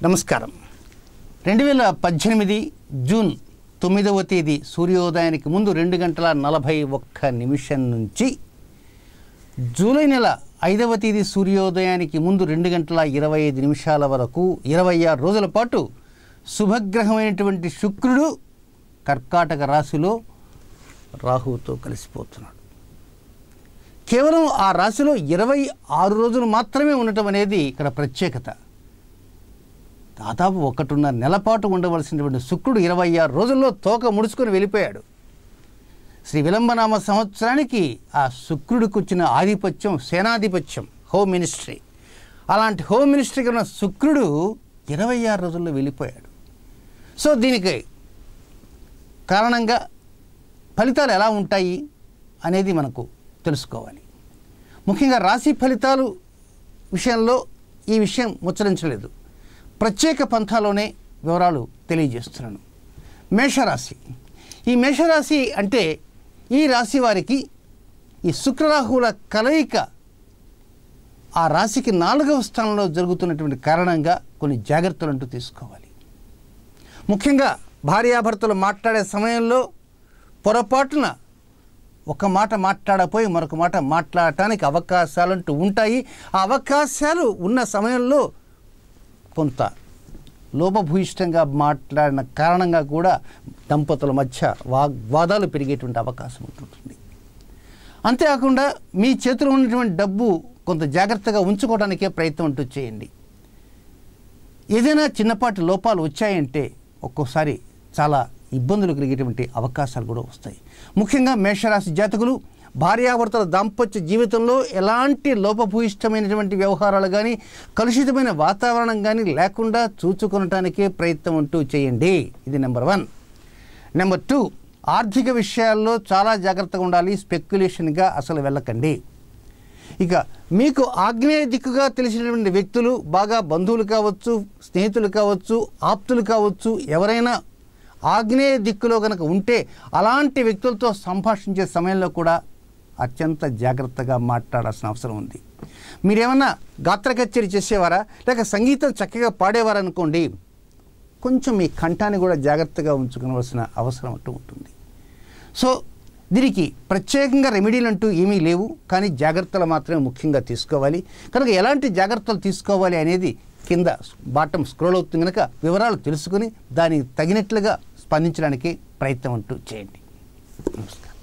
నమస్కారం రెండు వేల పద్దెనిమిది జూన్ తొమ్మిదవ తేదీ సూర్యోదయానికి ముందు రెండు గంటల నలభై ఒక్క నిమిషం నుంచి జూలై నెల ఐదవ తేదీ సూర్యోదయానికి ముందు రెండు గంటల ఇరవై ఐదు నిమిషాల వరకు ఇరవై ఆరు రోజుల పాటు శుభగ్రహమైనటువంటి శుక్రుడు కర్కాటక రాశిలో రాహువుతో కలిసిపోతున్నాడు కేవలం ఆ రాశిలో ఇరవై ఆరు రోజులు మాత్రమే ఉండటం అనేది ఇక్కడ ప్రత్యేకత దాదాపు ఒకటిన్నర నెల పాటు ఉండవలసినటువంటి శుక్రుడు ఇరవై ఆరు రోజుల్లో తోక ముడుచుకొని వెళ్ళిపోయాడు శ్రీ విలంబనామ సంవత్సరానికి ఆ శుక్రుడికి వచ్చిన ఆధిపత్యం సేనాధిపత్యం హోమ్ మినిస్ట్రీ అలాంటి హోమ్ మినిస్ట్రీకి ఉన్న శుక్రుడు ఇరవై ఆరు రోజుల్లో వెళ్ళిపోయాడు సో దీనికి కారణంగా ఫలితాలు ఎలా ఉంటాయి అనేది మనకు తెలుసుకోవాలి ముఖ్యంగా రాశి ఫలితాలు విషయంలో ఈ విషయం ముచ్చరించలేదు ప్రత్యేక పంథాలోనే వివరాలు తెలియజేస్తున్నాను మేషరాశి ఈ మేషరాశి అంటే ఈ రాశి వారికి ఈ శుక్రరాహువుల కలయిక ఆ రాశికి నాలుగవ స్థానంలో జరుగుతున్నటువంటి కారణంగా కొన్ని జాగ్రత్తలు అంటూ తీసుకోవాలి ముఖ్యంగా భార్యాభర్తలు మాట్లాడే సమయంలో పొరపాటున ఒక మాట మాట్లాడపోయి మరొక మాట మాట్లాడటానికి అవకాశాలంటూ ఉంటాయి ఆ అవకాశాలు ఉన్న సమయంలో కొంత లోపభూయిష్టంగా మాట్లాడిన కారణంగా కూడా దంపతుల మధ్య వాగ్వాదాలు పెరిగేటువంటి అవకాశం ఉంటుంటుంది అంతేకాకుండా మీ చేతిలో ఉన్నటువంటి డబ్బు కొంత జాగ్రత్తగా ఉంచుకోవడానికే ప్రయత్నం అంటూ చేయండి ఏదైనా చిన్నపాటి లోపాలు వచ్చాయంటే ఒక్కోసారి చాలా ఇబ్బందులు కలిగేటువంటి అవకాశాలు కూడా వస్తాయి ముఖ్యంగా మేషరాశి జాతకులు భార్యాభర్తల దాంపత్య జీవితంలో ఎలాంటి లోపభూయిష్టమైనటువంటి వ్యవహారాలు కానీ కలుషితమైన వాతావరణం కానీ లేకుండా చూచుకొనటానికే ప్రయత్నం అంటూ చేయండి ఇది నెంబర్ వన్ నెంబర్ టూ ఆర్థిక విషయాల్లో చాలా జాగ్రత్తగా ఉండాలి స్పెక్యులేషన్గా అసలు వెళ్ళకండి ఇక మీకు ఆగ్నేయ దిక్కుగా తెలిసినటువంటి వ్యక్తులు బాగా బంధువులు కావచ్చు స్నేహితులు కావచ్చు ఆప్తులు కావచ్చు ఎవరైనా ఆగ్నేయ దిక్కులో కనుక ఉంటే అలాంటి వ్యక్తులతో సంభాషించే సమయంలో కూడా అత్యంత జాగ్రత్తగా మాట్లాడాల్సిన అవసరం ఉంది మీరేమన్నా గాత్ర కచేరీ చేసేవారా లేక సంగీతం చక్కగా పాడేవారు అనుకోండి కొంచెం మీ కంఠాన్ని కూడా జాగ్రత్తగా ఉంచుకోవలసిన అవసరం అంటూ ఉంటుంది సో దీనికి ప్రత్యేకంగా రెమెడీలు అంటూ ఏమీ లేవు కానీ జాగ్రత్తలు మాత్రమే ముఖ్యంగా తీసుకోవాలి కనుక ఎలాంటి జాగ్రత్తలు తీసుకోవాలి అనేది కింద బాటం స్క్రోల్ అవుతుంది కనుక వివరాలు తెలుసుకుని దానికి తగినట్లుగా స్పందించడానికి ప్రయత్నం అంటూ చేయండి నమస్కారం